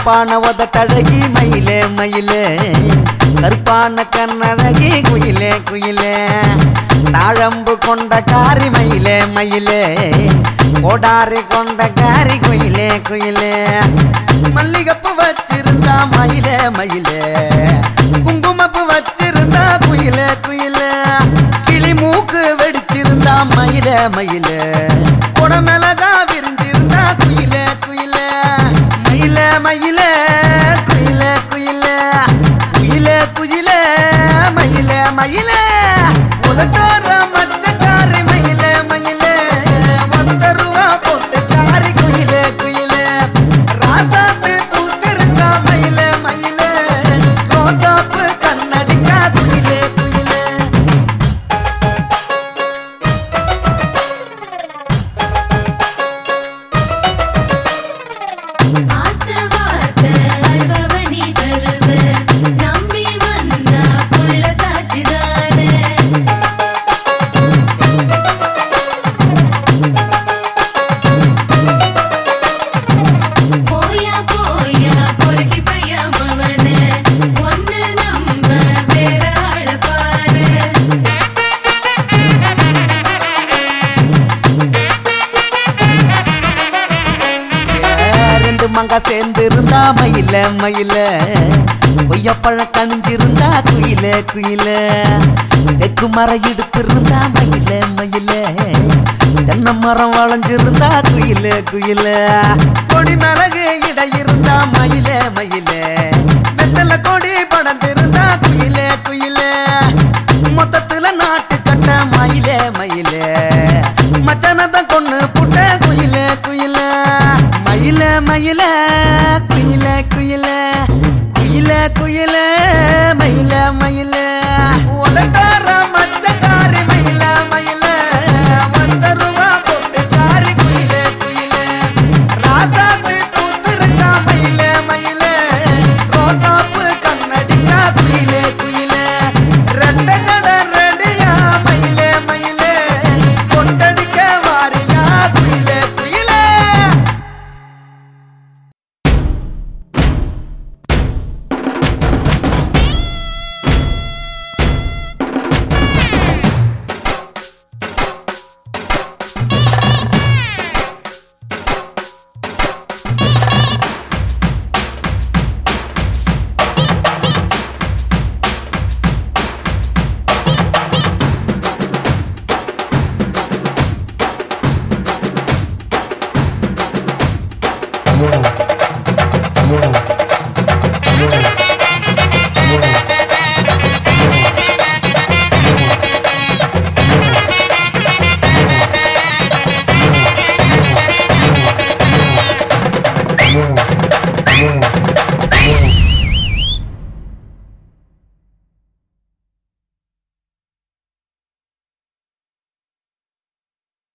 கருப்பான உதட்டழகி மயிலே மயிலே கருப்பான கண்ணழகி குயிலே குயிலே தாழம்பு கொண்ட காரி மயிலே மயிலே கோடாரி கொண்ட காரி குயிலே குயிலே மல்லிகப்பு வச்சிருந்தா மயிலே மயிலே குங்குமப்பு வச்சிருந்தா குயிலே குயிலே கிளி மூக்கு வெடிச்சிருந்தா மயிலே மயிலே குடமிளகா விரிஞ்சிருந்தா குயிலே குயிலே மயிலே மயிலே குயிலே குயிலே குயிலே குயிலே மயிலே மயிலே உதட்டோர மச்சக்காரி மயிலே மயிலே ஒத்த ரூபா போட்டு காரி குயிலே குயிலே ராசாத்து பூத்திருக்கா மயிலே மயிலே ரோசாப்பு கண்ணடிக்கா குயிலே குயிலே ஆசை வார்த்தை அல்வவ நீ தருவ நம்பி வந்தா புள்ள தாச்சிதானே போயா போயா பொறுக்கி பையா மவனே ஒன்னு நம்ப வேற ஆள பாரு ரெண்டு மங்கா சேர்ந்து இருந்தா மயில மயில கொய்யப்பழம் கணிஞ்சிருந்தா குயில குயில தெக்கு மரம் இடுப்பு இருந்தா மயில மயில தென்னை மரம் வளைஞ்சிருந்தா குயில குயில கொடி மிளகு இடை இருந்தா மயில மயில